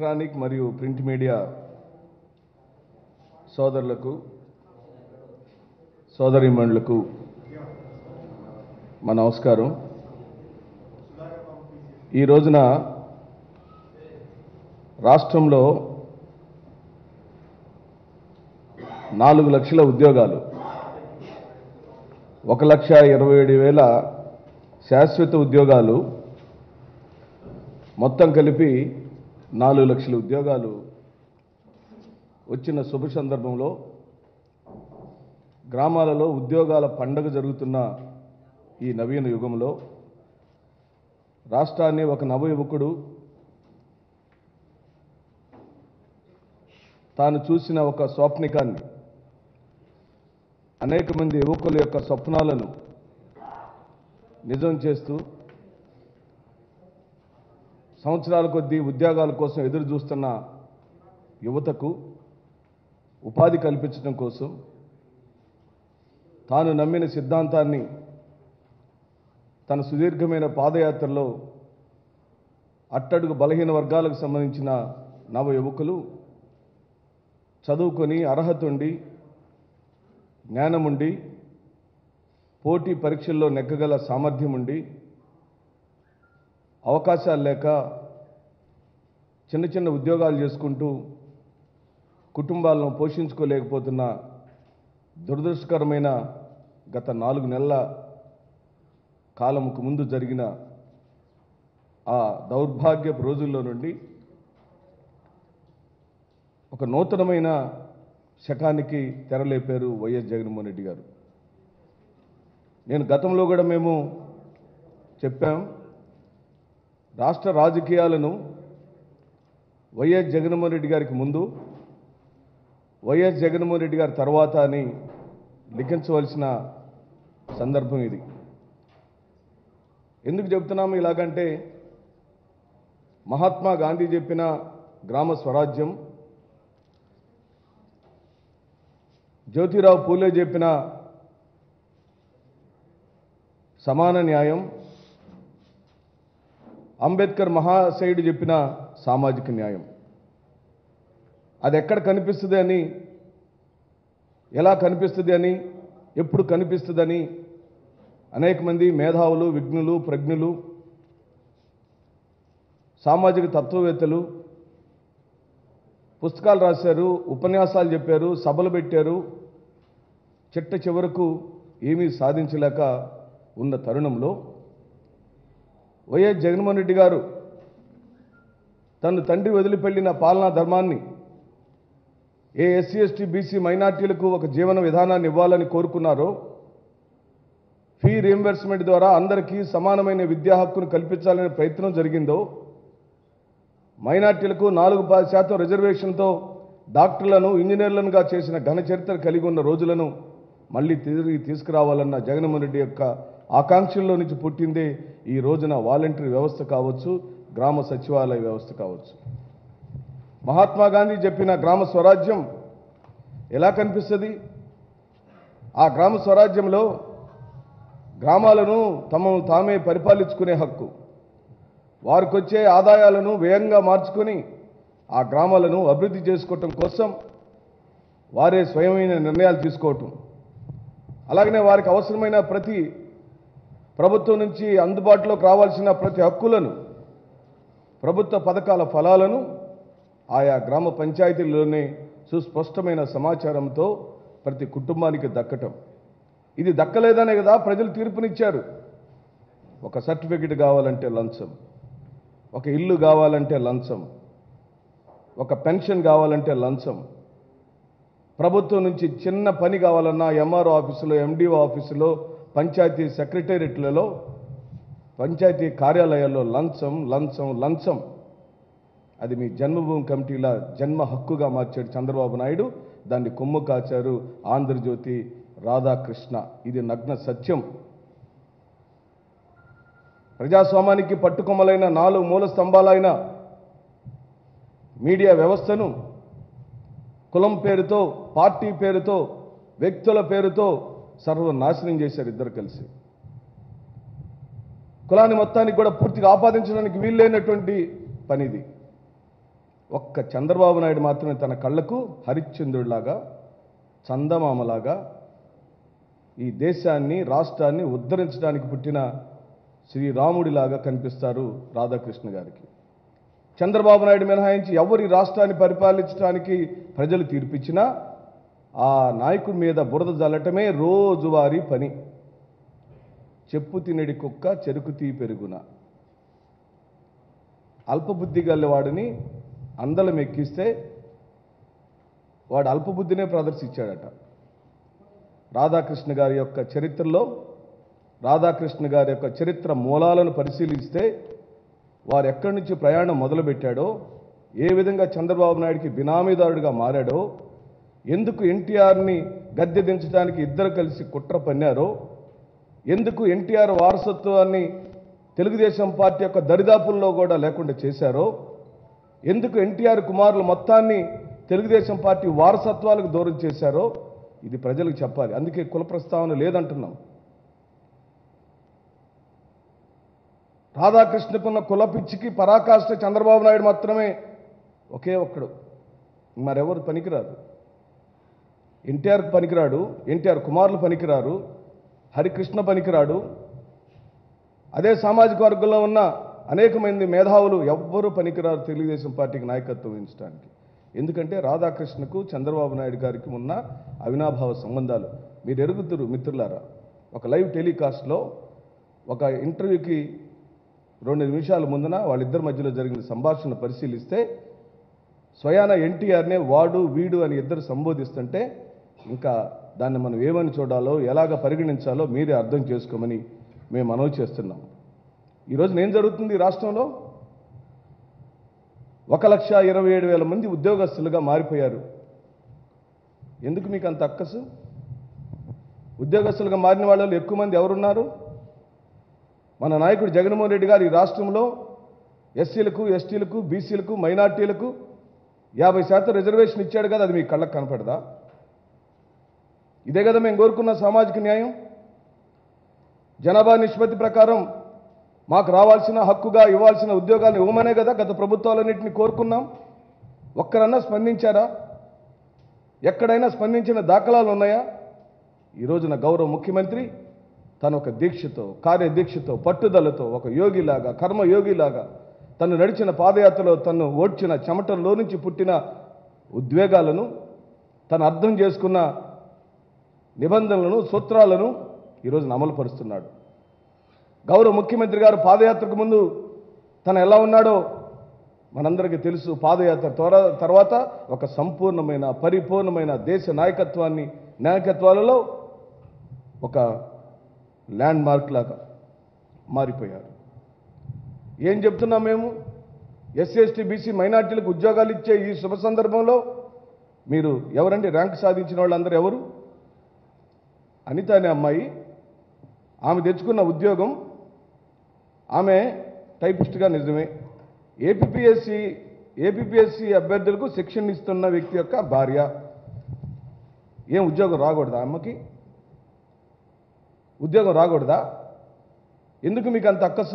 electronic మరియు print media సోదరులకు సోదరిమణులకు మా నమస్కారం ఈ రోజున రాష్ట్రంలో నాలుగు లక్షల ఉద్యోగాలు ఒక లక్ష ఇరవై ఏడు వేల శాశ్వత ఉద్యోగాలు మొత్తం కలిపి నాలుగు లక్షల ఉద్యోగాలు వచ్చిన శుభ సందర్భంలో గ్రామాలలో ఉద్యోగాల పండగ జరుగుతున్న ఈ నవీన యుగంలో రాష్ట్రాన్ని ఒక నవ యువకుడు తాను చూసిన ఒక స్వప్నికాన్ని అనేక మంది యువకుల యొక్క స్వప్నాలను నిజం చేస్తూ సంవత్సరాల కొద్దీ ఉద్యోగాల కోసం ఎదురు చూస్తున్న యువతకు ఉపాధి కల్పించడం కోసం తాను నమ్మిన సిద్ధాంతాన్ని తన సుదీర్ఘమైన పాదయాత్రలో అట్టడుగు బలహీన వర్గాలకు సంబంధించిన నవ యువకులు చదువుకొని అర్హత ఉండి జ్ఞానముండి పోటీ పరీక్షల్లో నెగ్గగల సామర్థ్యం ఉండి అవకాశాలు లేక చిన్న చిన్న ఉద్యోగాలు చేసుకుంటూ కుటుంబాలను పోషించుకోలేకపోతున్న దురదృష్టకరమైన గత నాలుగు నెలల కాలముకు ముందు జరిగిన ఆ దౌర్భాగ్యపు రోజుల్లో నుండి ఒక నూతనమైన శకానికి తెరలేపారు వైఎస్ జగన్మోహన్ రెడ్డి గారు నేను గతంలో కూడా మేము చెప్పాం రాష్ట్ర రాజకీయాలను వైఎస్ జగన్మోహన్ రెడ్డి గారికి ముందు వైఎస్ జగన్మోహన్ రెడ్డి గారి తర్వాత అని లిఖించవలసిన సందర్భం ఇది ఎందుకు చెప్తున్నాము ఇలాగంటే మహాత్మా గాంధీ చెప్పిన గ్రామ స్వరాజ్యం జ్యోతిరావు పూలే చెప్పిన సమాన న్యాయం అంబేద్కర్ మహాశయుడు చెప్పిన సామాజిక న్యాయం అది ఎక్కడ కనిపిస్తుంది అని ఎలా కనిపిస్తుంది అని ఎప్పుడు కనిపిస్తుందని అనేక మంది మేధావులు విఘ్నులు ప్రజ్ఞులు సామాజిక తత్వవేత్తలు పుస్తకాలు రాశారు ఉపన్యాసాలు చెప్పారు సభలు పెట్టారు చిట్ట చివరకు ఏమీ సాధించలేక ఉన్న తరుణంలో వైఎస్ జగన్మోహన్ రెడ్డి గారు తను తండ్రి వదిలిపెళ్ళిన పాలనా ధర్మాన్ని ఏ ఎస్సీ ఎస్టీ బీసీ మైనార్టీలకు ఒక జీవన విధానాన్ని ఇవ్వాలని కోరుకున్నారో ఫీ రీఎంబర్స్మెంట్ ద్వారా అందరికీ సమానమైన విద్యా హక్కును కల్పించాలనే ప్రయత్నం జరిగిందో మైనార్టీలకు నాలుగు పా- శాతం రిజర్వేషన్తో డాక్టర్లను ఇంజనీర్లనుగా చేసిన ఘన చరిత్ర కలిగి ఉన్న రోజులను మళ్ళీ తిరిగి తీసుకురావాలన్న జగన్మోహన్ రెడ్డి యొక్క ఆకాంక్షల్లో నుంచి పుట్టిందే ఈ రోజున వాలంటరీ వ్యవస్థ కావచ్చు గ్రామ సచివాలయ వ్యవస్థ కావచ్చు మహాత్మా గాంధీ చెప్పిన గ్రామ స్వరాజ్యం ఎలా కనిపిస్తుంది ఆ గ్రామ స్వరాజ్యంలో గ్రామాలను తమను తామే పరిపాలించుకునే హక్కు వారికి వచ్చే ఆదాయాలను వ్యయంగా మార్చుకొని ఆ గ్రామాలను అభివృద్ధి చేసుకోవటం కోసం వారే స్వయమైన నిర్ణయాలు తీసుకోవటం అలాగనే వారికి అవసరమైన ప్రతి ప్రభుత్వం నుంచి అందుబాటులోకి రావాల్సిన ప్రతి హక్కులను ప్రభుత్వ పథకాల ఫలాలను ఆయా గ్రామ పంచాయతీల్లోనే సుస్పష్టమైన సమాచారంతో ప్రతి కుటుంబానికి దక్కటం ఇది దక్కలేదనే కదా ప్రజలు తీర్పునిచ్చారు ఒక సర్టిఫికెట్ కావాలంటే లంచం ఒక ఇల్లు కావాలంటే లంచం ఒక పెన్షన్ కావాలంటే లంచం ప్రభుత్వం నుంచి చిన్న పని కావాలన్నా ఎంఆర్ఓ ఆఫీసులో ఎండిఓ ఆఫీసులో పంచాయతీ సెక్రటేరియట్లలో పంచాయతీ కార్యాలయాల్లో లంచం లంచం లంచం అది మీ జన్మభూమి కమిటీల జన్మ హక్కుగా మార్చాడు చంద్రబాబు నాయుడు దాన్ని కొమ్ము కాచారు ఆంధ్రజ్యోతి రాధాకృష్ణ ఇది నగ్న సత్యం ప్రజాస్వామ్యానికి పట్టుకొమ్మలైన నాలుగు మూల స్తంభాలైన మీడియా వ్యవస్థను కులం పేరుతో పార్టీ పేరుతో వ్యక్తుల పేరుతో సర్వనాశనం చేశారు ఇద్దరు కలిసి కులాన్ని మొత్తానికి కూడా పూర్తిగా ఆపాదించడానికి వీల్లేనటువంటి పనిది ఒక్క చంద్రబాబు నాయుడు మాత్రమే తన కళ్ళకు హరిశ్చంద్రుడిలాగా చందమామలాగా ఈ దేశాన్ని రాష్ట్రాన్ని ఉద్ధరించడానికి పుట్టిన శ్రీరాముడిలాగా కనిపిస్తారు రాధాకృష్ణ గారికి చంద్రబాబు నాయుడు మినహాయించి ఎవరి రాష్ట్రాన్ని పరిపాలించడానికి ప్రజలు తీర్పిచ్చినా ఆ నాయకుడి మీద బురద జల్లటమే రోజువారీ పని చెప్పు తినడి కుక్క చెరుకు తీ పెరుగున అల్పబుద్ధి గల్లవాడిని అందలం ఎక్కిస్తే వాడు అల్పబుద్ధినే ప్రదర్శించాడట రాధాకృష్ణ గారి యొక్క చరిత్రలో రాధాకృష్ణ గారి యొక్క చరిత్ర మూలాలను పరిశీలిస్తే వారు ఎక్కడి నుంచి ప్రయాణం మొదలుపెట్టాడో ఏ విధంగా చంద్రబాబు నాయుడికి బినామీదారుడిగా మారాడో ఎందుకు ఎన్టీఆర్ని గద్దె దించడానికి ఇద్దరు కలిసి కుట్ర పన్నారో ఎందుకు ఎన్టీఆర్ వారసత్వాన్ని తెలుగుదేశం పార్టీ యొక్క దరిదాపుల్లో కూడా లేకుండా చేశారో ఎందుకు ఎన్టీఆర్ కుమారులు మొత్తాన్ని తెలుగుదేశం పార్టీ వారసత్వాలకు దూరం చేశారో ఇది ప్రజలకు చెప్పాలి అందుకే కుల ప్రస్తావన లేదంటున్నాం రాధాకృష్ణకున్న కుల పిచ్చికి పరాకాష్ట చంద్రబాబు నాయుడు మాత్రమే ఒకే ఒక్కడు మరెవరు పనికిరారు ఎన్టీఆర్కి పనికిరాడు ఎన్టీఆర్ కుమారులు పనికిరారు హరికృష్ణ పనికిరాడు అదే సామాజిక వర్గంలో ఉన్న అనేక మంది మేధావులు ఎవ్వరూ పనికిరారు తెలుగుదేశం పార్టీకి నాయకత్వం వహించడానికి ఎందుకంటే రాధాకృష్ణకు చంద్రబాబు నాయుడు గారికి ఉన్న అవినాభావ సంబంధాలు మీరు ఎరుగుతురు మిత్రులారా ఒక లైవ్ టెలికాస్ట్లో ఒక ఇంటర్వ్యూకి రెండు నిమిషాల ముందున వాళ్ళిద్దరి మధ్యలో జరిగిన సంభాషణ పరిశీలిస్తే స్వయాన ఎన్టీఆర్నే వాడు వీడు అని ఇద్దరు సంబోధిస్తుంటే ఇంకా దాన్ని మనం ఏమని చూడాలో ఎలాగ పరిగణించాలో మీరే అర్థం చేసుకోమని మేము మనవి చేస్తున్నాం ఈరోజు ఏం జరుగుతుంది ఈ రాష్ట్రంలో ఒక లక్ష ఇరవై ఏడు వేల మంది ఉద్యోగస్తులుగా మారిపోయారు ఎందుకు మీకు అంత అక్కసు ఉద్యోగస్తులుగా మారిన వాళ్ళలో ఎక్కువ మంది ఎవరున్నారు మన నాయకుడు జగన్మోహన్ రెడ్డి గారు ఈ రాష్ట్రంలో ఎస్సీలకు ఎస్టీలకు బీసీలకు మైనార్టీలకు యాభై శాతం రిజర్వేషన్ ఇచ్చాడు కదా అది మీ కళ్ళకు కనపడదా ఇదే కదా మేము కోరుకున్న సామాజిక న్యాయం జనాభా నిష్పత్తి ప్రకారం మాకు రావాల్సిన హక్కుగా ఇవ్వాల్సిన ఉద్యోగాలు ఇవ్వమనే కదా గత ప్రభుత్వాలన్నింటినీ కోరుకున్నాం ఒక్కరన్నా స్పందించారా ఎక్కడైనా స్పందించిన దాఖలాలు ఉన్నాయా ఈ రోజున గౌరవ ముఖ్యమంత్రి తను ఒక దీక్షతో కార్యదీక్షతో పట్టుదలతో ఒక యోగిలాగా కర్మయోగిలాగా తను నడిచిన పాదయాత్రలో తను ఓడ్చిన చెమటల్లో నుంచి పుట్టిన ఉద్వేగాలను తను అర్థం చేసుకున్న నిబంధనలను సూత్రాలను ఈరోజు అమలుపరుస్తున్నాడు గౌరవ ముఖ్యమంత్రి గారు పాదయాత్రకు ముందు తను ఎలా ఉన్నాడో మనందరికీ తెలుసు పాదయాత్ర త్వర తర్వాత ఒక సంపూర్ణమైన పరిపూర్ణమైన దేశ నాయకత్వాన్ని నాయకత్వాలలో ఒక ల్యాండ్ మార్క్ లాగా మారిపోయారు ఏం చెప్తున్నాం మేము ఎస్సీ ఎస్టీ బీసీ మైనార్టీలకు ఉద్యోగాలు ఇచ్చే ఈ శుభ సందర్భంలో మీరు ఎవరండి ర్యాంక్ సాధించిన వాళ్ళందరూ ఎవరు అనిత అనే అమ్మాయి ఆమె తెచ్చుకున్న ఉద్యోగం ఆమె టైపిస్ట్గా నిజమే ఏపీఎస్సి ఏపీఎస్సి అభ్యర్థులకు శిక్షణ ఇస్తున్న వ్యక్తి యొక్క భార్య ఏం ఉద్యోగం రాకూడదా అమ్మకి ఉద్యోగం రాకూడదా ఎందుకు మీకు అంత అక్కసు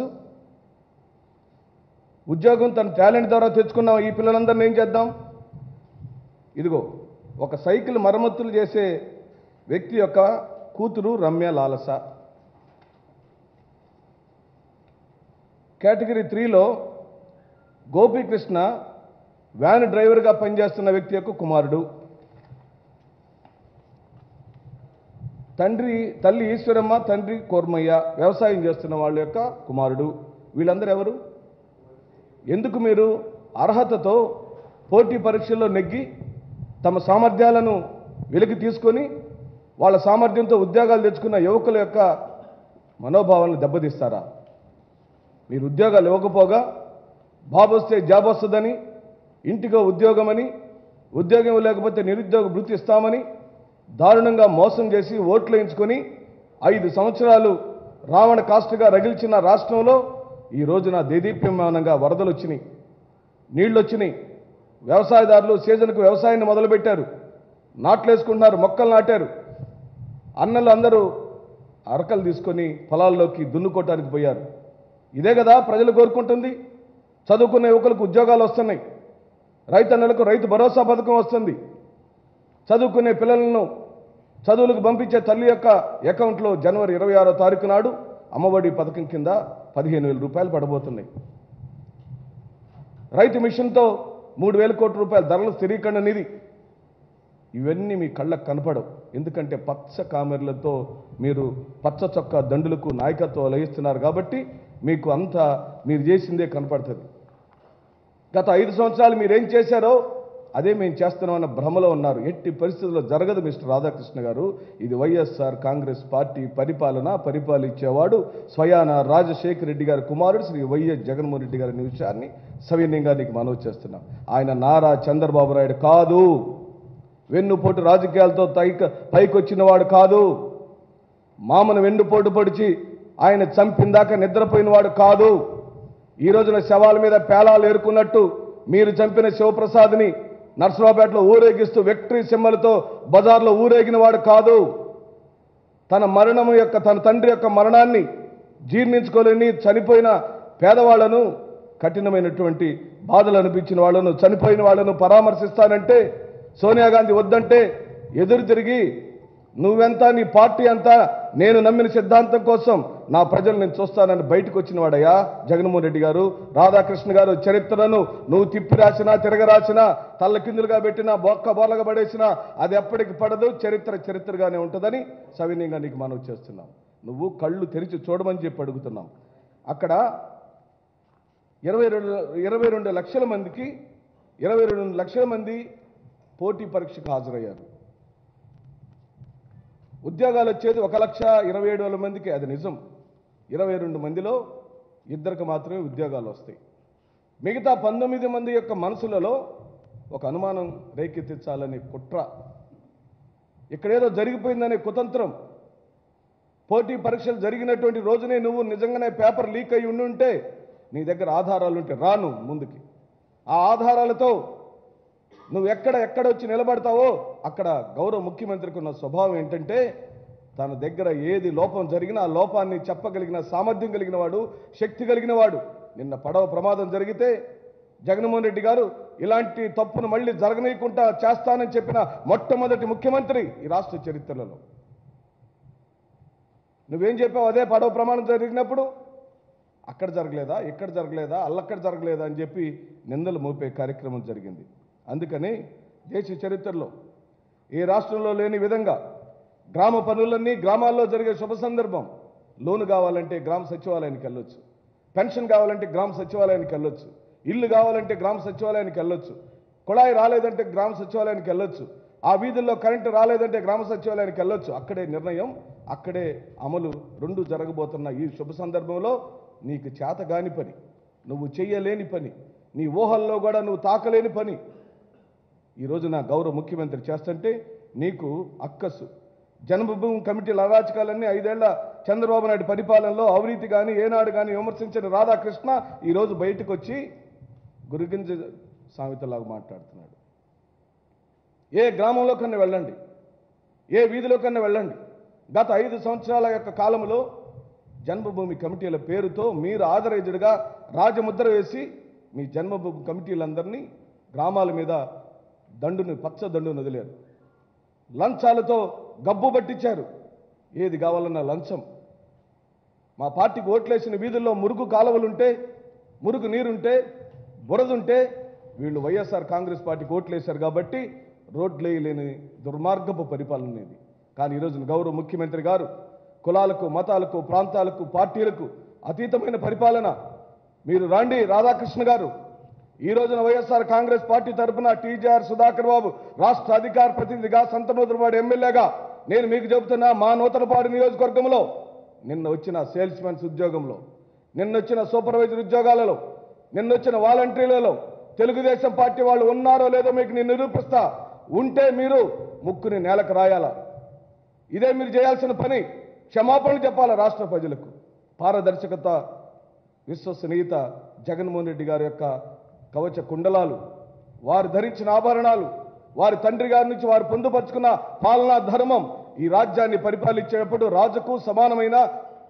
ఉద్యోగం తన టాలెంట్ ద్వారా తెచ్చుకున్న ఈ పిల్లలందరినీ ఏం చేద్దాం ఇదిగో ఒక సైకిల్ మరమ్మతులు చేసే వ్యక్తి యొక్క కూతురు రమ్య లాలస కేటగిరీ త్రీలో గోపీకృష్ణ వ్యాన్ డ్రైవర్గా పనిచేస్తున్న వ్యక్తి యొక్క కుమారుడు తండ్రి తల్లి ఈశ్వరమ్మ తండ్రి కోర్మయ్య వ్యవసాయం చేస్తున్న వాళ్ళ యొక్క కుమారుడు వీళ్ళందరూ ఎవరు ఎందుకు మీరు అర్హతతో పోటీ పరీక్షల్లో నెగ్గి తమ సామర్థ్యాలను వెలికి తీసుకొని వాళ్ళ సామర్థ్యంతో ఉద్యోగాలు తెచ్చుకున్న యువకుల యొక్క మనోభావాలను దెబ్బతీస్తారా మీరు ఉద్యోగాలు ఇవ్వకపోగా బాబు వస్తే జాబ్ వస్తుందని ఇంటికో ఉద్యోగమని ఉద్యోగం లేకపోతే నిరుద్యోగ వృత్తి ఇస్తామని దారుణంగా మోసం చేసి ఓట్లు వేయించుకొని ఐదు సంవత్సరాలు రావణ కాస్టుగా రగిల్చిన రాష్ట్రంలో ఈ రోజున దేదీప్యమానంగా వరదలు వచ్చినాయి నీళ్ళు వచ్చినాయి వ్యవసాయదారులు సీజన్కు వ్యవసాయాన్ని మొదలుపెట్టారు నాట్లు వేసుకుంటున్నారు మొక్కలు నాటారు అన్నలు అందరూ అరకలు తీసుకొని పొలాల్లోకి దున్నుకోవటానికి పోయారు ఇదే కదా ప్రజలు కోరుకుంటుంది చదువుకున్న యువకులకు ఉద్యోగాలు వస్తున్నాయి రైతన్నలకు రైతు భరోసా పథకం వస్తుంది చదువుకునే పిల్లలను చదువులకు పంపించే తల్లి యొక్క అకౌంట్లో జనవరి ఇరవై ఆరో తారీఖు నాడు అమ్మఒడి పథకం కింద పదిహేను వేల రూపాయలు పడబోతున్నాయి రైతు మిషన్తో మూడు వేల కోట్ల రూపాయల ధరల స్థిరీకరణ నిధి ఇవన్నీ మీ కళ్ళకు కనపడవు ఎందుకంటే పచ్చ కామెర్లతో మీరు పచ్చ చొక్కా దండులకు నాయకత్వం వహిస్తున్నారు కాబట్టి మీకు అంతా మీరు చేసిందే కనపడుతుంది గత ఐదు సంవత్సరాలు మీరేం చేశారో అదే మేము చేస్తున్నామన్న భ్రమలో ఉన్నారు ఎట్టి పరిస్థితుల్లో జరగదు మిస్టర్ రాధాకృష్ణ గారు ఇది వైఎస్ఆర్ కాంగ్రెస్ పార్టీ పరిపాలన పరిపాలించేవాడు స్వయాన రాజశేఖర రెడ్డి గారి కుమారుడు శ్రీ వైఎస్ జగన్మోహన్ రెడ్డి గారి విషయాన్ని సవినయంగా నీకు మనవి చేస్తున్నాం ఆయన నారా చంద్రబాబు నాయుడు కాదు వెన్నుపోటు రాజకీయాలతో పైక పైకొచ్చిన వాడు కాదు మామను వెన్నుపోటు పొడిచి ఆయన చంపిందాక నిద్రపోయిన వాడు కాదు ఈ రోజున శవాల మీద పేలాలు ఏరుకున్నట్టు మీరు చంపిన శివప్రసాద్ని నర్సరావుపేటలో ఊరేగిస్తూ విక్టరీ సింబలతో బజార్లో ఊరేగిన వాడు కాదు తన మరణం యొక్క తన తండ్రి యొక్క మరణాన్ని జీర్ణించుకోలేని చనిపోయిన పేదవాళ్లను కఠినమైనటువంటి బాధలు అనిపించిన వాళ్ళను చనిపోయిన వాళ్ళను పరామర్శిస్తానంటే సోనియా గాంధీ వద్దంటే ఎదురు తిరిగి నువ్వెంత నీ పార్టీ అంతా నేను నమ్మిన సిద్ధాంతం కోసం నా ప్రజలు నేను చూస్తానని బయటకు వచ్చిన వాడయ్యా జగన్మోహన్ రెడ్డి గారు రాధాకృష్ణ గారు చరిత్రను నువ్వు తిప్పి రాసినా తిరగరాసినా తల్లకిందులుగా పెట్టినా బొక్క బోలగా పడేసినా అది ఎప్పటికి పడదు చరిత్ర చరిత్రగానే ఉంటుందని సవినయంగా నీకు మనవి చేస్తున్నాం నువ్వు కళ్ళు తెరిచి చూడమని చెప్పి అడుగుతున్నాం అక్కడ ఇరవై రెండు ఇరవై రెండు లక్షల మందికి ఇరవై రెండు లక్షల మంది పోటీ పరీక్షకు హాజరయ్యారు ఉద్యోగాలు వచ్చేది ఒక లక్ష ఇరవై ఏడు వేల మందికి అది నిజం ఇరవై రెండు మందిలో ఇద్దరికి మాత్రమే ఉద్యోగాలు వస్తాయి మిగతా పంతొమ్మిది మంది యొక్క మనసులలో ఒక అనుమానం రేకెత్తించాలనే కుట్ర ఇక్కడేదో జరిగిపోయిందనే కుతంత్రం పోటీ పరీక్షలు జరిగినటువంటి రోజునే నువ్వు నిజంగానే పేపర్ లీక్ అయి ఉండుంటే నీ దగ్గర ఆధారాలు ఉంటే రాను ముందుకి ఆ ఆధారాలతో నువ్వు ఎక్కడ ఎక్కడ వచ్చి నిలబడతావో అక్కడ గౌరవ ముఖ్యమంత్రికి ఉన్న స్వభావం ఏంటంటే తన దగ్గర ఏది లోపం జరిగినా ఆ లోపాన్ని చెప్పగలిగిన సామర్థ్యం కలిగిన వాడు శక్తి కలిగిన వాడు నిన్న పడవ ప్రమాదం జరిగితే జగన్మోహన్ రెడ్డి గారు ఇలాంటి తప్పును మళ్ళీ జరగనీయకుండా చేస్తానని చెప్పిన మొట్టమొదటి ముఖ్యమంత్రి ఈ రాష్ట్ర చరిత్రలలో నువ్వేం చెప్పావు అదే పడవ ప్రమాణం జరిగినప్పుడు అక్కడ జరగలేదా ఇక్కడ జరగలేదా అల్లక్కడ జరగలేదా అని చెప్పి నిందలు మోపే కార్యక్రమం జరిగింది అందుకని దేశ చరిత్రలో ఏ రాష్ట్రంలో లేని విధంగా గ్రామ పనులన్నీ గ్రామాల్లో జరిగే శుభ సందర్భం లోను కావాలంటే గ్రామ సచివాలయానికి వెళ్ళొచ్చు పెన్షన్ కావాలంటే గ్రామ సచివాలయానికి వెళ్ళొచ్చు ఇల్లు కావాలంటే గ్రామ సచివాలయానికి వెళ్ళొచ్చు కుళాయి రాలేదంటే గ్రామ సచివాలయానికి వెళ్ళొచ్చు ఆ వీధుల్లో కరెంటు రాలేదంటే గ్రామ సచివాలయానికి వెళ్ళొచ్చు అక్కడే నిర్ణయం అక్కడే అమలు రెండు జరగబోతున్న ఈ శుభ సందర్భంలో నీకు చేతగాని పని నువ్వు చెయ్యలేని పని నీ ఊహల్లో కూడా నువ్వు తాకలేని పని ఈరోజు నా గౌరవ ముఖ్యమంత్రి చేస్తుంటే నీకు అక్కసు జన్మభూమి కమిటీల అరాచకాలన్నీ ఐదేళ్ల చంద్రబాబు నాయుడు పరిపాలనలో అవినీతి కానీ ఏనాడు కానీ విమర్శించిన రాధాకృష్ణ ఈరోజు బయటకు వచ్చి గురిగింజ సామెతలాగా మాట్లాడుతున్నాడు ఏ గ్రామంలో కన్నా వెళ్ళండి ఏ వీధిలో కన్నా వెళ్ళండి గత ఐదు సంవత్సరాల యొక్క కాలంలో జన్మభూమి కమిటీల పేరుతో మీరు ఆదరేజుడుగా రాజముద్ర వేసి మీ జన్మభూమి కమిటీలందరినీ గ్రామాల మీద దండుని పచ్చ దండును వదిలేరు లంచాలతో గబ్బు పట్టించారు ఏది కావాలన్నా లంచం మా పార్టీకి ఓట్లేసిన వీధుల్లో మురుగు కాలువలుంటే మురుగు నీరుంటే బురదుంటే వీళ్ళు వైఎస్ఆర్ కాంగ్రెస్ పార్టీకి ఓట్లేశారు కాబట్టి రోడ్లు వేయలేని దుర్మార్గపు పరిపాలన ఇది కానీ ఈరోజు గౌరవ ముఖ్యమంత్రి గారు కులాలకు మతాలకు ప్రాంతాలకు పార్టీలకు అతీతమైన పరిపాలన మీరు రాండి రాధాకృష్ణ గారు ఈ రోజున వైఎస్ఆర్ కాంగ్రెస్ పార్టీ తరఫున టీజీఆర్ సుధాకర్ బాబు రాష్ట్ర అధికార ప్రతినిధిగా సంతనూతలపాడు ఎమ్మెల్యేగా నేను మీకు చెబుతున్నా మా నూతనపాడు నియోజకవర్గంలో నిన్న వచ్చిన సేల్స్ మెన్స్ ఉద్యోగంలో నిన్న వచ్చిన సూపర్వైజర్ ఉద్యోగాలలో నిన్న వచ్చిన వాలంటీర్లలో తెలుగుదేశం పార్టీ వాళ్ళు ఉన్నారో లేదో మీకు నేను నిరూపిస్తా ఉంటే మీరు ముక్కుని నేలకు రాయాలా ఇదే మీరు చేయాల్సిన పని క్షమాపణలు చెప్పాలి రాష్ట్ర ప్రజలకు పారదర్శకత విశ్వసనీయత జగన్మోహన్ రెడ్డి గారి యొక్క కవచ కుండలాలు వారు ధరించిన ఆభరణాలు వారి తండ్రి గారి నుంచి వారు పొందుపరుచుకున్న పాలనా ధర్మం ఈ రాజ్యాన్ని పరిపాలించేటప్పుడు రాజుకు సమానమైన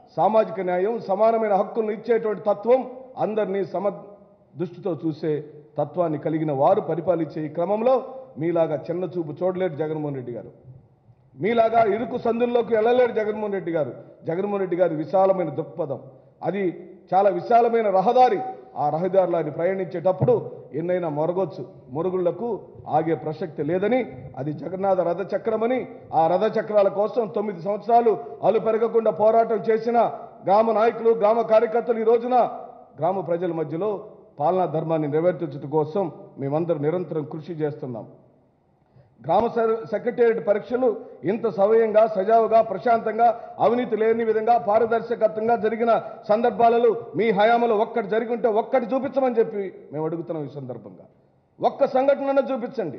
సామాజిక న్యాయం సమానమైన హక్కులను ఇచ్చేటువంటి తత్వం అందరినీ సమ దృష్టితో చూసే తత్వాన్ని కలిగిన వారు పరిపాలించే ఈ క్రమంలో మీలాగా చిన్న చూపు చూడలేరు జగన్మోహన్ రెడ్డి గారు మీలాగా ఇరుకు సందుల్లోకి వెళ్ళలేరు జగన్మోహన్ రెడ్డి గారు జగన్మోహన్ రెడ్డి గారి విశాలమైన దృక్పథం అది చాలా విశాలమైన రహదారి ఆ రహదారిలో ఆయన ప్రయాణించేటప్పుడు ఎన్నైనా మొరగొచ్చు మొరుగుళ్లకు ఆగే ప్రసక్తి లేదని అది జగన్నాథ రథ చక్రమని ఆ రథ చక్రాల కోసం తొమ్మిది సంవత్సరాలు అలు పెరగకుండా పోరాటం చేసిన గ్రామ నాయకులు గ్రామ కార్యకర్తలు ఈ రోజున గ్రామ ప్రజల మధ్యలో పాలనా ధర్మాన్ని నెరవేర్చడం కోసం మేమందరం నిరంతరం కృషి చేస్తున్నాం గ్రామ సె- సెక్రటేరియట్ పరీక్షలు ఇంత సవ్యంగా సజావుగా ప్రశాంతంగా అవినీతి లేని విధంగా పారదర్శకత్వంగా జరిగిన సందర్భాలలో మీ హయాంలో ఒక్కటి జరిగి ఉంటే ఒక్కటి చూపించమని చెప్పి మేము అడుగుతున్నాం ఈ సందర్భంగా ఒక్క సంఘటన చూపించండి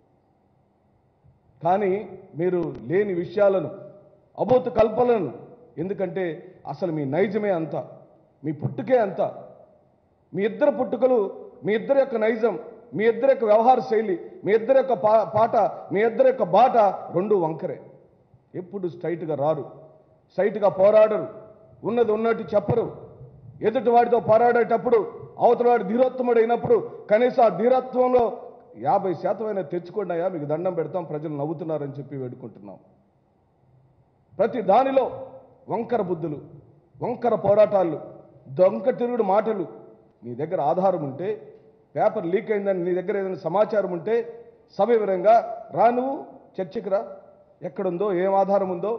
కానీ మీరు లేని విషయాలను అబోత కల్పనలను ఎందుకంటే అసలు మీ నైజమే అంత మీ పుట్టుకే అంత మీ ఇద్దరు పుట్టుకలు మీ ఇద్దరి యొక్క నైజం మీ ఇద్దరి యొక్క వ్యవహార శైలి మీ ఇద్దరి యొక్క పా పాట మీ ఇద్దరి యొక్క బాట రెండు వంకరే ఎప్పుడు స్ట్రైట్గా రారు స్ట్రైట్గా పోరాడరు ఉన్నది ఉన్నట్టు చెప్పరు ఎదుటి వాడితో పోరాడేటప్పుడు అవతలవాడు ధీరోత్తముడు అయినప్పుడు కనీసం ఆ ధీరత్వంలో యాభై శాతమైనా తెచ్చుకున్నాయా మీకు దండం పెడతాం ప్రజలు నవ్వుతున్నారని చెప్పి వేడుకుంటున్నాం ప్రతి దానిలో వంకర బుద్ధులు వంకర పోరాటాలు దొంక తిరుగుడు మాటలు నీ దగ్గర ఆధారం ఉంటే పేపర్ లీక్ అయిందని నీ దగ్గర ఏదైనా సమాచారం ఉంటే సవివరంగా రా నువ్వు చర్చకు రా ఎక్కడుందో ఏం ఆధారం ఉందో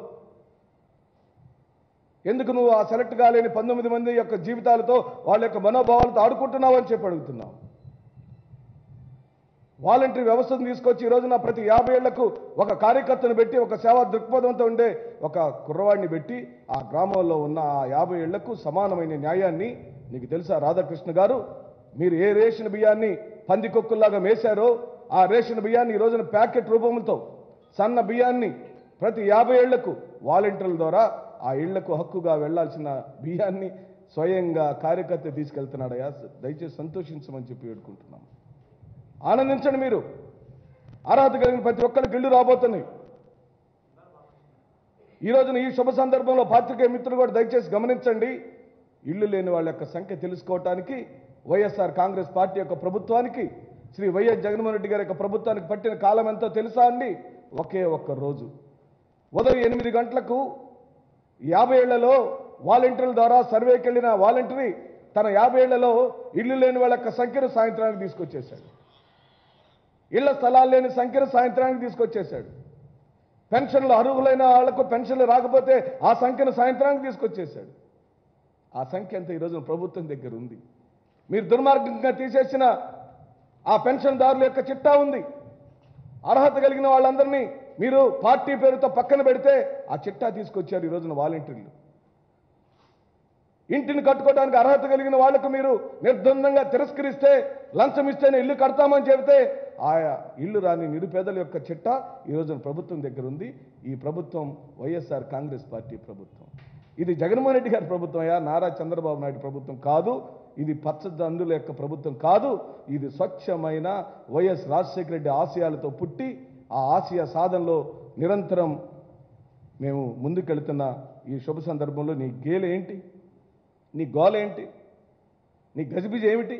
ఎందుకు నువ్వు ఆ సెలెక్ట్ కాలేని పంతొమ్మిది మంది యొక్క జీవితాలతో వాళ్ళ యొక్క మనోభావాలతో ఆడుకుంటున్నావు అని చెప్పి అడుగుతున్నావు వాలంటరీ వ్యవస్థను తీసుకొచ్చి ఈ రోజున ప్రతి యాభై ఏళ్లకు ఒక కార్యకర్తను పెట్టి ఒక సేవా దృక్పథంతో ఉండే ఒక కుర్రవాడిని పెట్టి ఆ గ్రామంలో ఉన్న ఆ యాభై ఏళ్లకు సమానమైన న్యాయాన్ని నీకు తెలుసా రాధాకృష్ణ గారు మీరు ఏ రేషన్ బియ్యాన్ని పందికొక్కుల్లాగా మేశారో ఆ రేషన్ బియ్యాన్ని ఈ రోజున ప్యాకెట్ రూపంతో సన్న బియ్యాన్ని ప్రతి యాభై ఏళ్లకు వాలంటీర్ల ద్వారా ఆ ఇళ్లకు హక్కుగా వెళ్లాల్సిన బియ్యాన్ని స్వయంగా కార్యకర్త తీసుకెళ్తున్నాడయా దయచేసి సంతోషించమని చెప్పి వేడుకుంటున్నాం ఆనందించండి మీరు అర్హత కలిగిన ప్రతి ఒక్కరికి ఇల్లు రాబోతున్నాయి ఈ రోజున ఈ శుభ సందర్భంలో పాత్రికేయ మిత్రులు కూడా దయచేసి గమనించండి ఇల్లు లేని వాళ్ళ యొక్క సంఖ్య తెలుసుకోవటానికి వైఎస్ఆర్ కాంగ్రెస్ పార్టీ యొక్క ప్రభుత్వానికి శ్రీ వైఎస్ జగన్మోహన్ రెడ్డి గారి యొక్క ప్రభుత్వానికి పట్టిన కాలం ఎంతో తెలుసా అండి ఒకే ఒక్క రోజు ఉదయం ఎనిమిది గంటలకు యాభై ఏళ్లలో వాలంటీర్ల ద్వారా సర్వేకి వెళ్ళిన వాలంటీర్ తన యాభై ఏళ్లలో ఇల్లు లేని వాళ్ళ యొక్క సంఖ్యను సాయంత్రానికి తీసుకొచ్చేశాడు ఇళ్ల స్థలాలు లేని సంఖ్యను సాయంత్రానికి తీసుకొచ్చేశాడు పెన్షన్లు అర్హులైన వాళ్లకు పెన్షన్లు రాకపోతే ఆ సంఖ్యను సాయంత్రానికి తీసుకొచ్చేశాడు ఆ సంఖ్య అంతా ఈరోజు ప్రభుత్వం దగ్గర ఉంది మీరు దుర్మార్గంగా తీసేసిన ఆ పెన్షన్దారుల యొక్క చిట్టా ఉంది అర్హత కలిగిన వాళ్ళందరినీ మీరు పార్టీ పేరుతో పక్కన పెడితే ఆ చిట్టా తీసుకొచ్చారు ఈ రోజున వాలంటీర్లు ఇంటిని కట్టుకోవడానికి అర్హత కలిగిన వాళ్లకు మీరు నిర్ద్వందంగా తిరస్కరిస్తే లంచం ఇస్తేనే ఇల్లు కడతామని చెబితే ఆయా ఇల్లు రాని నిరుపేదల యొక్క చిట్ట ఈ రోజున ప్రభుత్వం దగ్గర ఉంది ఈ ప్రభుత్వం వైఎస్ఆర్ కాంగ్రెస్ పార్టీ ప్రభుత్వం ఇది జగన్మోహన్ రెడ్డి గారి ప్రభుత్వం అయ్యా నారా చంద్రబాబు నాయుడు ప్రభుత్వం కాదు ఇది పచ్చదండుల యొక్క ప్రభుత్వం కాదు ఇది స్వచ్ఛమైన వైఎస్ రాజశేఖర రెడ్డి ఆశయాలతో పుట్టి ఆ ఆశయ సాధనలో నిరంతరం మేము ముందుకెళ్తున్న ఈ శుభ సందర్భంలో నీ గేలు ఏంటి నీ గోల ఏంటి నీ గజిబిజి ఏమిటి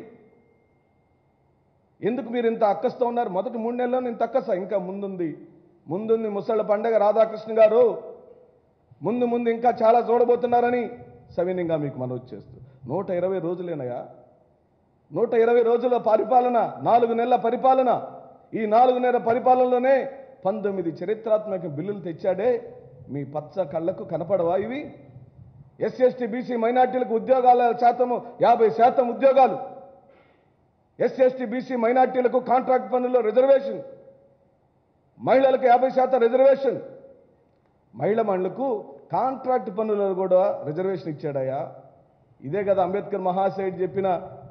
ఎందుకు మీరు ఇంత అక్కస్తో ఉన్నారు మొదటి మూడు నెలల్లో ఇంత అక్కస ఇంకా ముందుంది ముందుంది ముసళ్ళ పండగ రాధాకృష్ణ గారు ముందు ముందు ఇంకా చాలా చూడబోతున్నారని సవినయంగా మీకు మనవి చేస్తూ నూట ఇరవై రోజులేనయా నూట ఇరవై రోజుల పరిపాలన నాలుగు నెలల పరిపాలన ఈ నాలుగు నెలల పరిపాలనలోనే పంతొమ్మిది చరిత్రాత్మక బిల్లులు తెచ్చాడే మీ పచ్చ కళ్ళకు కనపడవా ఇవి ఎస్సీ ఎస్టీ బీసీ మైనార్టీలకు ఉద్యోగాల శాతము యాభై శాతం ఉద్యోగాలు ఎస్సీ ఎస్టీ బీసీ మైనార్టీలకు కాంట్రాక్ట్ పనుల్లో రిజర్వేషన్ మహిళలకు యాభై శాతం రిజర్వేషన్ మహిళ మనులకు కాంట్రాక్ట్ పనులలో కూడా రిజర్వేషన్ ఇచ్చాడయ్యా ఇదే కదా అంబేద్కర్ మహాశయుడు చెప్పిన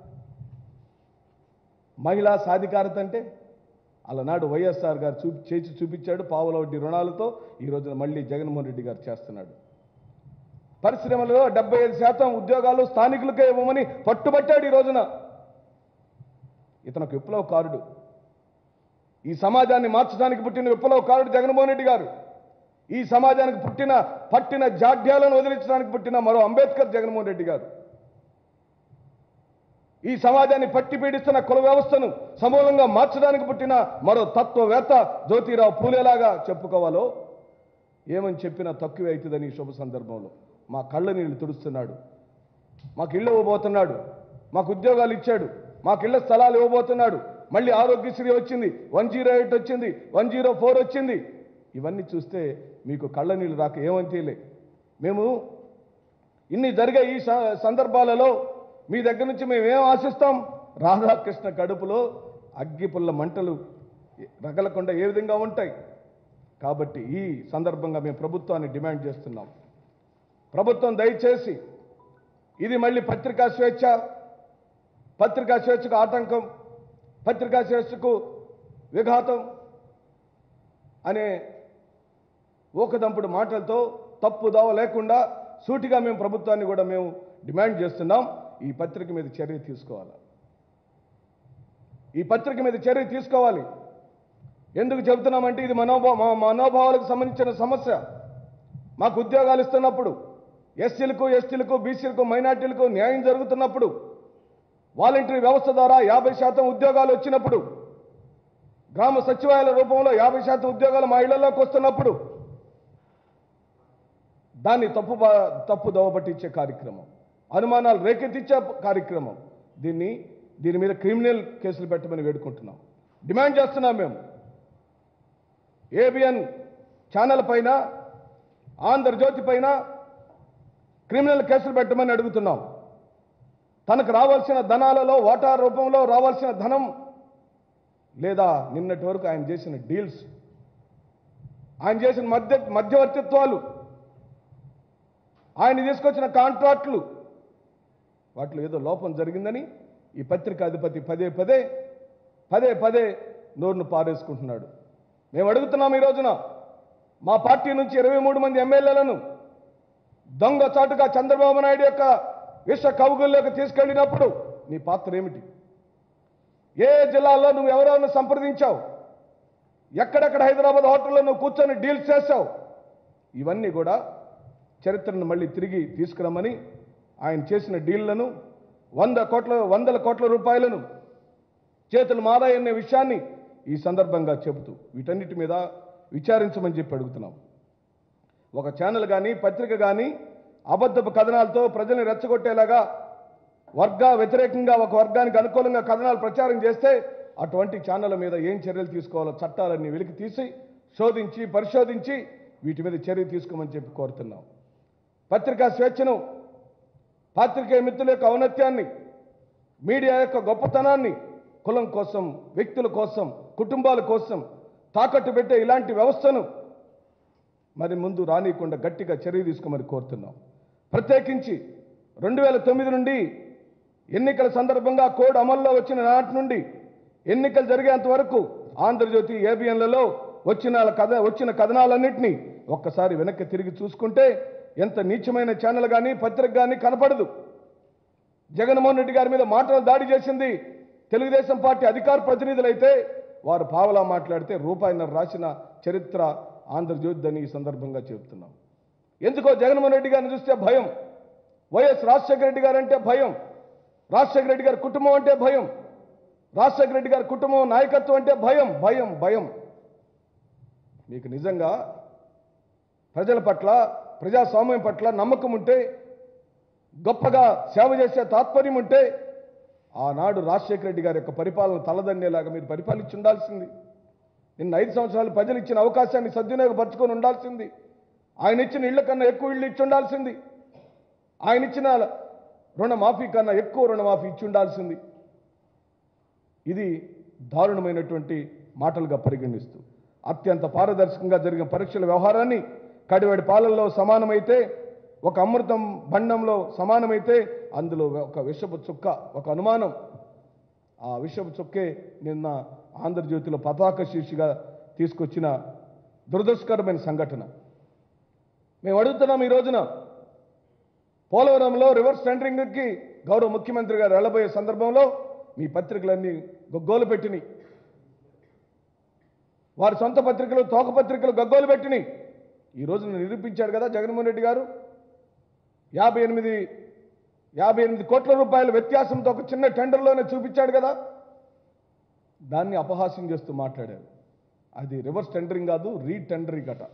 మహిళా సాధికారత అంటే అలనాడు వైఎస్ఆర్ గారు చూపి చేసి చూపించాడు పావుల వడ్డీ రుణాలతో ఈ రోజున మళ్ళీ జగన్మోహన్ రెడ్డి గారు చేస్తున్నాడు పరిశ్రమలలో డెబ్బై ఐదు శాతం ఉద్యోగాలు స్థానికులకే ఇవ్వమని పట్టుబట్టాడు ఈ రోజున ఇతనికి విప్లవకారుడు ఈ సమాజాన్ని మార్చడానికి పుట్టిన విప్లవకారుడు జగన్మోహన్ రెడ్డి గారు ఈ సమాజానికి పుట్టిన పట్టిన జాడ్యాలను వదిలించడానికి పుట్టిన మరో అంబేద్కర్ జగన్మోహన్ రెడ్డి గారు ఈ సమాజాన్ని పట్టి పీడిస్తున్న కుల వ్యవస్థను సమూలంగా మార్చడానికి పుట్టిన మరో తత్వవేత్త జ్యోతిరావు పూలేలాగా చెప్పుకోవాలో ఏమని చెప్పినా తక్కువే అవుతుందని ఈ శుభ సందర్భంలో మా కళ్ళ నీళ్లు తుడుస్తున్నాడు మాకు ఇళ్ళు ఇవ్వబోతున్నాడు మాకు ఉద్యోగాలు ఇచ్చాడు మాకు ఇళ్ల స్థలాలు ఇవ్వబోతున్నాడు మళ్ళీ ఆరోగ్యశ్రీ వచ్చింది వన్ జీరో ఎయిట్ వచ్చింది వన్ జీరో ఫోర్ వచ్చింది ఇవన్నీ చూస్తే మీకు కళ్ళ నీళ్ళు రాక ఏమని తెలియలే మేము ఇన్ని జరిగే ఈ స- సందర్భాలలో మీ దగ్గర నుంచి మేము ఏం ఆశిస్తాం రాధాకృష్ణ కడుపులో అగ్గిపుల్ల మంటలు రగలకుండా ఏ విధంగా ఉంటాయి కాబట్టి ఈ సందర్భంగా మేము ప్రభుత్వాన్ని డిమాండ్ చేస్తున్నాం ప్రభుత్వం దయచేసి ఇది మళ్ళీ పత్రికా స్వేచ్ఛ పత్రికా స్వేచ్ఛకు ఆటంకం పత్రికా స్వేచ్ఛకు విఘాతం అనే ఊకదంపుడు మాటలతో తప్పు దావ లేకుండా సూటిగా మేము ప్రభుత్వాన్ని కూడా మేము డిమాండ్ చేస్తున్నాం ఈ పత్రిక మీద చర్య తీసుకోవాలి ఈ పత్రిక మీద చర్య తీసుకోవాలి ఎందుకు చెబుతున్నామంటే ఇది మనోభా మా మనోభావాలకు సంబంధించిన సమస్య మాకు ఉద్యోగాలు ఇస్తున్నప్పుడు ఎస్సీలకు ఎస్టీలకు బీసీలకు మైనార్టీలకు న్యాయం జరుగుతున్నప్పుడు వాలంటరీ వ్యవస్థ ద్వారా యాభై శాతం ఉద్యోగాలు వచ్చినప్పుడు గ్రామ సచివాలయాల రూపంలో యాభై శాతం ఉద్యోగాలు మా ఇళ్లలోకి వస్తున్నప్పుడు దాన్ని తప్పు బా- తప్పు దోవబట్టించే కార్యక్రమం అనుమానాలు రేకెత్తించే కార్యక్రమం దీన్ని దీని మీద క్రిమినల్ కేసులు పెట్టమని వేడుకుంటున్నాం డిమాండ్ చేస్తున్నాం మేము ఏబిఎన్ ఛానల్ పైన ఆంధ్రజ్యోతి పైన క్రిమినల్ కేసులు పెట్టమని అడుగుతున్నాం తనకు రావాల్సిన ధనాలలో వాటా రూపంలో రావాల్సిన ధనం లేదా నిన్నటి వరకు ఆయన చేసిన డీల్స్ ఆయన చేసిన మధ్య మధ్యవర్తిత్వాలు ఆయన తీసుకొచ్చిన కాంట్రాక్టులు వాటిలో ఏదో లోపం జరిగిందని ఈ పత్రిక అధిపతి పదే పదే పదే పదే నోరును పారేసుకుంటున్నాడు మేము అడుగుతున్నాం ఈ రోజున మా పార్టీ నుంచి ఇరవై మూడు మంది ఎమ్మెల్యేలను దొంగ చాటుగా చంద్రబాబు నాయుడు యొక్క విశ్వ కవుగుల్లోకి తీసుకెళ్ళినప్పుడు నీ పాత్ర ఏమిటి ఏ జిల్లాల్లో నువ్వు ఎవరెవరిని సంప్రదించావు ఎక్కడెక్కడ హైదరాబాద్ హోటల్లో నువ్వు కూర్చొని డీల్స్ చేశావు ఇవన్నీ కూడా చరిత్రను మళ్ళీ తిరిగి తీసుకురమ్మని ఆయన చేసిన డీళ్లను వంద కోట్ల వందల కోట్ల రూపాయలను చేతులు మారాయనే విషయాన్ని ఈ సందర్భంగా చెబుతూ వీటన్నిటి మీద విచారించమని చెప్పి అడుగుతున్నాం ఒక ఛానల్ కానీ పత్రిక కానీ అబద్ధపు కథనాలతో ప్రజల్ని రెచ్చగొట్టేలాగా వర్గ వ్యతిరేకంగా ఒక వర్గానికి అనుకూలంగా కథనాలు ప్రచారం చేస్తే అటువంటి ఛానళ్ళ మీద ఏం చర్యలు తీసుకోవాలో చట్టాలన్నీ వెలికి తీసి శోధించి పరిశోధించి వీటి మీద చర్య తీసుకోమని చెప్పి కోరుతున్నాం పత్రికా స్వేచ్ఛను పాత్రికేయ మిత్రుల యొక్క ఔన్నత్యాన్ని మీడియా యొక్క గొప్పతనాన్ని కులం కోసం వ్యక్తుల కోసం కుటుంబాల కోసం తాకట్టు పెట్టే ఇలాంటి వ్యవస్థను మరి ముందు రానియకుండా గట్టిగా చర్య తీసుకోమని కోరుతున్నాం ప్రత్యేకించి రెండు వేల తొమ్మిది నుండి ఎన్నికల సందర్భంగా కోడ్ అమల్లో వచ్చిన నాటి నుండి ఎన్నికలు జరిగేంత వరకు ఆంధ్రజ్యోతి ఏబిఎన్లలో వచ్చిన కథ వచ్చిన కథనాలన్నింటినీ ఒక్కసారి వెనక్కి తిరిగి చూసుకుంటే ఎంత నీచమైన ఛానల్ కానీ పత్రిక కానీ కనపడదు జగన్మోహన్ రెడ్డి గారి మీద మాటలు దాడి చేసింది తెలుగుదేశం పార్టీ అధికార ప్రతినిధులైతే వారు పావలా మాట్లాడితే రూపాయిన్నర రాసిన చరిత్ర ఆంధ్రజ్యోతి అని ఈ సందర్భంగా చెబుతున్నాం ఎందుకో జగన్మోహన్ రెడ్డి గారిని చూస్తే భయం వైఎస్ రాజశేఖర రెడ్డి గారు అంటే భయం రాజశేఖర రెడ్డి గారి కుటుంబం అంటే భయం రాజశేఖర రెడ్డి గారి కుటుంబం నాయకత్వం అంటే భయం భయం భయం మీకు నిజంగా ప్రజల పట్ల ప్రజాస్వామ్యం పట్ల నమ్మకం ఉంటే గొప్పగా సేవ చేసే తాత్పర్యం ఉంటే ఆనాడు రాజశేఖర రెడ్డి గారి యొక్క పరిపాలన తలదన్నేలాగా మీరు పరిపాలించి ఉండాల్సింది నిన్న ఐదు సంవత్సరాలు ప్రజలు ఇచ్చిన అవకాశాన్ని సద్వినియోగపరచుకొని ఉండాల్సింది ఆయన ఇచ్చిన ఇళ్ల కన్నా ఎక్కువ ఇళ్ళు ఇచ్చి ఉండాల్సింది ఆయన ఇచ్చిన రుణమాఫీ కన్నా ఎక్కువ రుణమాఫీ ఇచ్చి ఉండాల్సింది ఇది దారుణమైనటువంటి మాటలుగా పరిగణిస్తూ అత్యంత పారదర్శకంగా జరిగిన పరీక్షల వ్యవహారాన్ని కడివాడి పాలనలో సమానమైతే ఒక అమృతం బండంలో సమానమైతే అందులో ఒక విషపు చుక్క ఒక అనుమానం ఆ విషపు చుక్కే నిన్న ఆంధ్రజ్యోతిలో పతాక శీర్షిగా తీసుకొచ్చిన దురదృష్టకరమైన సంఘటన మేము అడుగుతున్నాం ఈ రోజున పోలవరంలో రివర్స్ టెండరింగ్కి గౌరవ ముఖ్యమంత్రి గారు వెళ్ళబోయే సందర్భంలో మీ పత్రికలన్నీ గగ్గోలు పెట్టినాయి వారి సొంత పత్రికలు తోక పత్రికలు గగ్గోలు పెట్టినాయి ఈ రోజున నిరూపించాడు కదా జగన్మోహన్ రెడ్డి గారు యాభై ఎనిమిది యాభై ఎనిమిది కోట్ల రూపాయల వ్యత్యాసంతో ఒక చిన్న టెండర్లోనే చూపించాడు కదా దాన్ని అపహాస్యం చేస్తూ మాట్లాడారు అది రివర్స్ టెండరింగ్ కాదు రీటెండరింగ్ అట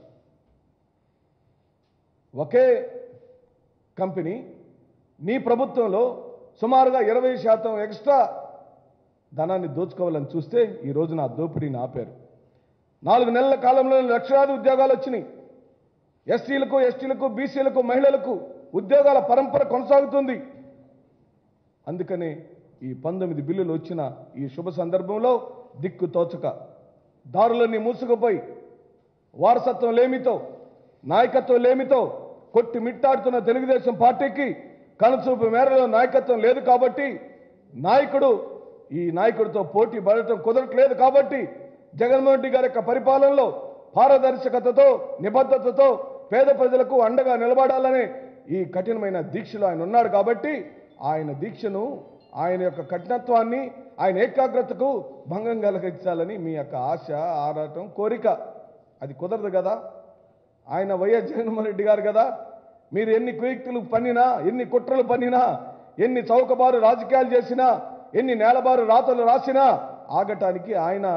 ఒకే కంపెనీ నీ ప్రభుత్వంలో సుమారుగా ఇరవై శాతం ఎక్స్ట్రా ధనాన్ని దోచుకోవాలని చూస్తే ఈ రోజున ఆ దోపిడీని ఆపారు నాలుగు నెలల కాలంలో లక్షలాది ఉద్యోగాలు వచ్చినాయి ఎస్సీలకు ఎస్టీలకు బీసీలకు మహిళలకు ఉద్యోగాల పరంపర కొనసాగుతుంది అందుకనే ఈ పంతొమ్మిది బిల్లులు వచ్చిన ఈ శుభ సందర్భంలో దిక్కు తోచక దారులన్నీ మూసుకుపోయి వారసత్వం లేమితో నాయకత్వం లేమితో కొట్టి మిట్టాడుతున్న తెలుగుదేశం పార్టీకి కనుచూపు మేరలో నాయకత్వం లేదు కాబట్టి నాయకుడు ఈ నాయకుడితో పోటీ పడటం కుదరట్లేదు కాబట్టి జగన్మోహన్ రెడ్డి గారి యొక్క పరిపాలనలో పారదర్శకతతో నిబద్ధతతో పేద ప్రజలకు అండగా నిలబడాలనే ఈ కఠినమైన దీక్షలో ఆయన ఉన్నాడు కాబట్టి ఆయన దీక్షను ఆయన యొక్క కఠినత్వాన్ని ఆయన ఏకాగ్రతకు భంగం కలిగించాలని మీ యొక్క ఆశ ఆరాటం కోరిక అది కుదరదు కదా ఆయన వైఎస్ జగన్మోహన్ రెడ్డి గారు కదా మీరు ఎన్ని కుయుక్తులు పన్నినా ఎన్ని కుట్రలు పన్నినా ఎన్ని చౌకబారు రాజకీయాలు చేసినా ఎన్ని నేలబారు రాతలు రాసినా ఆగటానికి ఆయన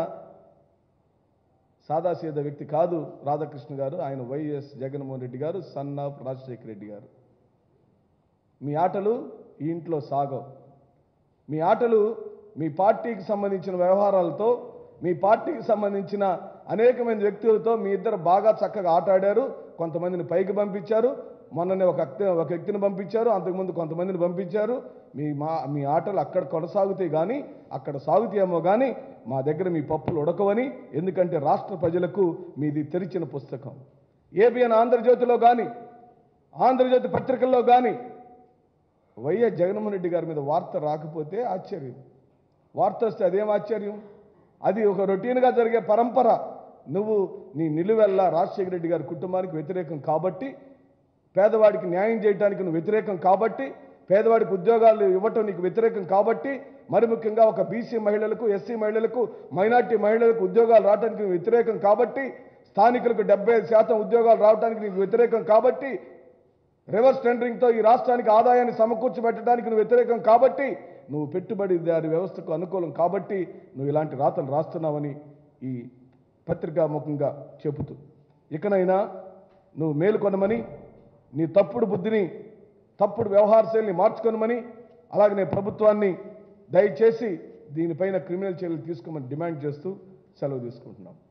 సాదాసీద వ్యక్తి కాదు రాధాకృష్ణ గారు ఆయన వైఎస్ జగన్మోహన్ రెడ్డి గారు సన్ ఆఫ్ రాజశేఖర రెడ్డి గారు మీ ఆటలు ఈ ఇంట్లో సాగవు మీ ఆటలు మీ పార్టీకి సంబంధించిన వ్యవహారాలతో మీ పార్టీకి సంబంధించిన అనేకమైన వ్యక్తులతో మీ ఇద్దరు బాగా చక్కగా ఆట ఆడారు కొంతమందిని పైకి పంపించారు మొన్ననే ఒక వ్యక్తి ఒక వ్యక్తిని పంపించారు అంతకుముందు కొంతమందిని పంపించారు మీ మా మీ ఆటలు అక్కడ కొనసాగుతాయి కానీ అక్కడ సాగుతాయేమో కానీ మా దగ్గర మీ పప్పులు ఉడకవని ఎందుకంటే రాష్ట్ర ప్రజలకు మీది తెరిచిన పుస్తకం ఏబిఎన్ ఆంధ్రజ్యోతిలో కానీ ఆంధ్రజ్యోతి పత్రికల్లో కానీ వైఎస్ జగన్మోహన్ రెడ్డి గారి మీద వార్త రాకపోతే ఆశ్చర్యం వార్త వస్తే అదేం ఆశ్చర్యం అది ఒక రొటీన్గా జరిగే పరంపర నువ్వు నీ నిలువెల్ల రాజశేఖర రెడ్డి గారి కుటుంబానికి వ్యతిరేకం కాబట్టి పేదవాడికి న్యాయం చేయడానికి నువ్వు వ్యతిరేకం కాబట్టి పేదవాడికి ఉద్యోగాలు ఇవ్వటం నీకు వ్యతిరేకం కాబట్టి మరి ముఖ్యంగా ఒక బీసీ మహిళలకు ఎస్సీ మహిళలకు మైనార్టీ మహిళలకు ఉద్యోగాలు రావడానికి నువ్వు వ్యతిరేకం కాబట్టి స్థానికులకు డెబ్బై శాతం ఉద్యోగాలు రావడానికి నీకు వ్యతిరేకం కాబట్టి రివర్స్ టెండరింగ్తో ఈ రాష్ట్రానికి ఆదాయాన్ని సమకూర్చిపెట్టడానికి నువ్వు వ్యతిరేకం కాబట్టి నువ్వు పెట్టుబడిదారి వ్యవస్థకు అనుకూలం కాబట్టి నువ్వు ఇలాంటి రాతలు రాస్తున్నావని ఈ పత్రికాముఖంగా చెబుతూ ఇకనైనా నువ్వు మేలుకొనమని నీ తప్పుడు బుద్ధిని తప్పుడు వ్యవహార శైలిని మార్చుకొనమని అలాగనే ప్రభుత్వాన్ని దయచేసి దీనిపైన క్రిమినల్ చర్యలు తీసుకోమని డిమాండ్ చేస్తూ సెలవు తీసుకుంటున్నాం